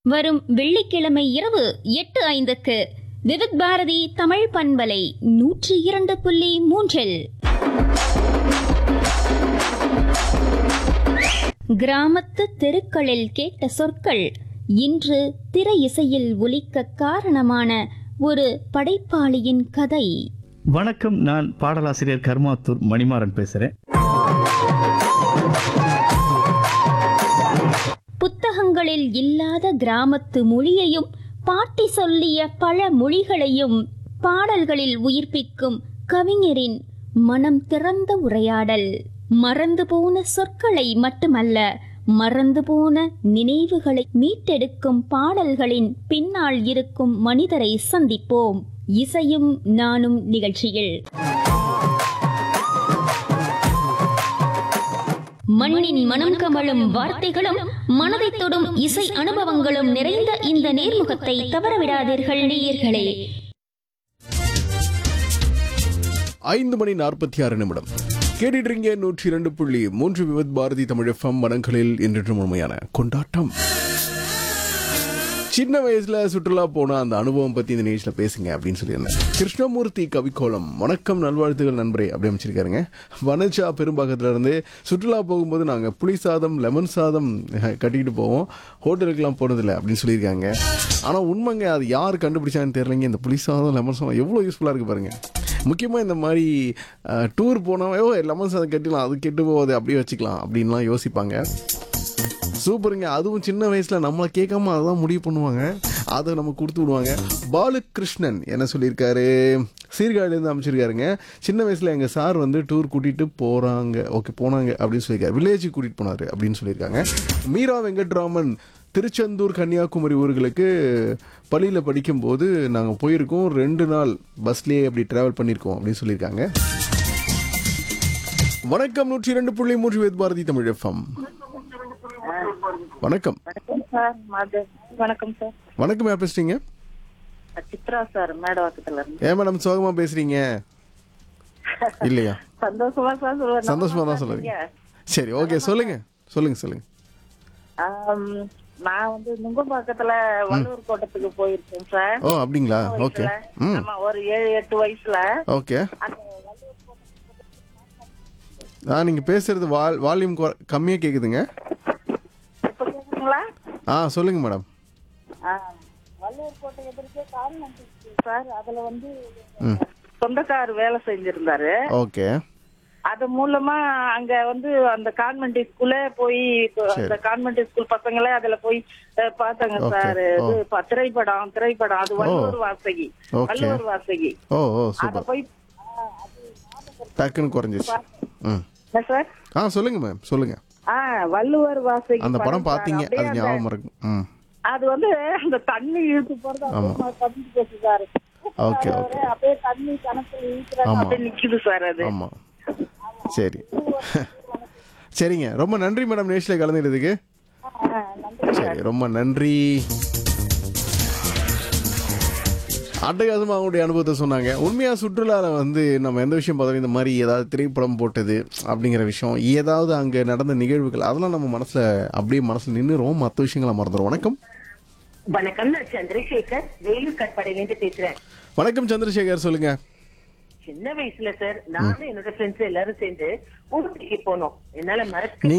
வரும் வெள்ளிக்கிழமை இரவு எட்டு ஐந்துக்கு விவித் பாரதி தமிழ் பண்பலை நூற்றி இரண்டு புள்ளி மூன்றில் கிராமத்து தெருக்களில் கேட்ட சொற்கள் இன்று திரை இசையில் ஒலிக்க காரணமான ஒரு படைப்பாளியின் கதை வணக்கம் நான் பாடலாசிரியர் கர்மாத்தூர் மணிமாறன் பேசுறேன் புத்தகங்களில் இல்லாத கிராமத்து மொழியையும் பாட்டி சொல்லிய பல மொழிகளையும் பாடல்களில் உயிர்ப்பிக்கும் கவிஞரின் மனம் திறந்த உரையாடல் மறந்து போன சொற்களை மட்டுமல்ல மறந்து போன நினைவுகளை மீட்டெடுக்கும் பாடல்களின் பின்னால் இருக்கும் மனிதரை சந்திப்போம் இசையும் நானும் நிகழ்ச்சியில் மண்ணின் மனம் கமழும் வார்த்தைகளும் மனதை தொடும் இசை அனுபவங்களும் நிறைந்த இந்த நேர்முகத்தை தவறவிடாதீர்கள் நேயர்களே ஐந்து மணி நாற்பத்தி ஆறு நிமிடம் கேட்டுட்டு நூற்றி இரண்டு புள்ளி மூன்று விவத் பாரதி தமிழ் எஃப்எம் மனங்களில் இன்று உண்மையான கொண்டாட்டம் சின்ன வயசுல சுற்றுலா போன அந்த அனுபவம் பத்தி இந்த நிகழ்ச்சியில பேசுங்க அப்படின்னு சொல்லியிருந்தேன் கிருஷ்ணமூர்த்தி கவிக்கோலம் வணக்கம் நல்வாழ்த்துகள் நண்பரே அப்படி அமைச்சிருக்காருங்க வனஜா பெரும்பாக்கத்துல இருந்து சுற்றுலா போகும்போது நாங்க புளி சாதம் லெமன் சாதம் அஹ், கட்டிக்கிட்டு போவோம் ஹோட்டலுக்குலாம் போனதில்லை அப்படின்னு சொல்லியிருக்காங்க ஆனா உண்மைங்க அது யார் கண்டுபிடிச்சான்னு தெரியலங்க இந்த புளி சாதம் லெமன் சாதம் எவ்வளோ யூஸ்ஃபுல்லாக இருக்கு பாருங்க முக்கியமாக இந்த மாதிரி டூர் போனவோ லெமன் சாதம் கட்டிடலாம் அது கெட்டு போகுது அப்படியே வச்சுக்கலாம் அப்படின்லாம் யோசிப்பாங்க சூப்பருங்க அதுவும் சின்ன வயசுல நம்மளை கேட்காம அதான் முடிவு பண்ணுவாங்க அதை நம்ம கொடுத்து விடுவாங்க பாலகிருஷ்ணன் என்ன சொல்லியிருக்காரு சீர்காழிலேருந்து அமைச்சிருக்காருங்க சின்ன வயசுல எங்க சார் வந்து டூர் கூட்டிட்டு போறாங்க ஓகே போனாங்க அப்படின்னு சொல்லியிருக்காரு வில்லேஜுக்கு கூட்டிட்டு போனாரு அப்படின்னு சொல்லியிருக்காங்க மீரா வெங்கட்ராமன் திருச்செந்தூர் கன்னியாகுமரி ஊர்களுக்கு பள்ளியில் படிக்கும்போது நாங்கள் போயிருக்கோம் ரெண்டு நாள் பஸ்லேயே அப்படி ட்ராவல் பண்ணியிருக்கோம் அப்படின்னு சொல்லியிருக்காங்க வணக்கம் நூற்றி இரண்டு புள்ளி மூன்று வேத் பாரதி தமிழ் எஃப்எம் வணக்கம் வணக்கம் சார் மது வணக்கம் சார் வணக்கம் யார் பேசுறீங்க சித்ரா சார் மேடவாக்கத்துல இருந்து ஏன் மேடம் சோகமா பேசுறீங்க இல்லையா சந்தோஷமா சார் சொல்லுவேன் சந்தோஷமா தான் சொல்லுங்க சரி ஓகே சொல்லுங்க சொல்லுங்க சொல்லுங்க ஆம், நான் வந்து நுங்கம்பாக்கத்துல வள்ளூர் கோட்டத்துக்கு போயிருக்கேன் சார் ஓ அப்படிங்களா ஓகே ம் ஆமா ஒரு ஏழு எட்டு வயசுல ஓகே அந்த ஆ நீங்க பேசுறது வால் வால்யூம் கம்மியா கேக்குதுங்க இப்ப கேக்குதுங்களா ஆ சொல்லுங்க மேடம் ஆ, வள்ளூர் கோட்டை எதிர்க்கே காரணம் சார் அதுல வந்து ம் சொந்தக்கார் வேலை செஞ்சிருந்தாரு ஓகே அது மூலமா அங்க வந்து அந்த கான்வென்ட் ஸ்கூல்ல போய் அந்த கான்வென்ட் ஸ்கூல் பசங்களே அதுல போய் அஹ், பார்த்தாங்க Okay. சார் இது ப- திரைப்படம் திரைப்படம் அது வள்ளுவர் வாசகி Okay. வள்ளுவர் வாசகி ஓ ஓ அத சூப்பர் போய் டக்குன்னு குறைஞ்சிச்சு ம் என்ன சார் ஆ சொல்லுங்க மேம் சொல்லுங்க ஆ வள்ளுவர் வாசகி அந்த படம் சார். பாத்தீங்க அப்படியே அது அந்த- ஞாபகம் இருக்கும் ம் அது வந்து அந்த தண்ணி இழுத்து போறது அப்படியே பதிஞ்சு போச்சு சார் ஓகே ஓகே அப்படியே தண்ணி கணக்குல இழுக்கிறாங்க ஆமா. அப்படியே நிக்குது சார் அது ஆமா சரி சரிங்க ரொம்ப நன்றி மேடம் நேஷில் கலந்துக்கிறதுக்கு ஆ, நன்றி சரி ரொம்ப நன்றி அட்டகாசமாக அவங்களுடைய அனுபவத்தை சொன்னாங்க உண்மையாக சுற்றுலாவில் வந்து நம்ம எந்த விஷயம் பார்த்தாலும் இந்த மாதிரி ஏதாவது திரைப்படம் போட்டது அப்படிங்கிற விஷயம் ஏதாவது அங்கே நடந்த நிகழ்வுகள் அதெல்லாம் நம்ம மனசில் அப்படியே மனசில் நின்றுரும் மற்ற விஷயங்களை மறந்துடும் வணக்கம் வணக்கம் நான் சந்திரசேகர் வேலூர் கட்பாடியிலேருந்து பேசுறேன் வணக்கம் சந்திரசேகர் சொல்லுங்க சின்ன வயசுல சார் நானும் என்னோட ஃப்ரெண்ட்ஸ் எல்லாரும் சேர்ந்து ஊட்டிக்கு போனோம் என்னால மறக்க நீ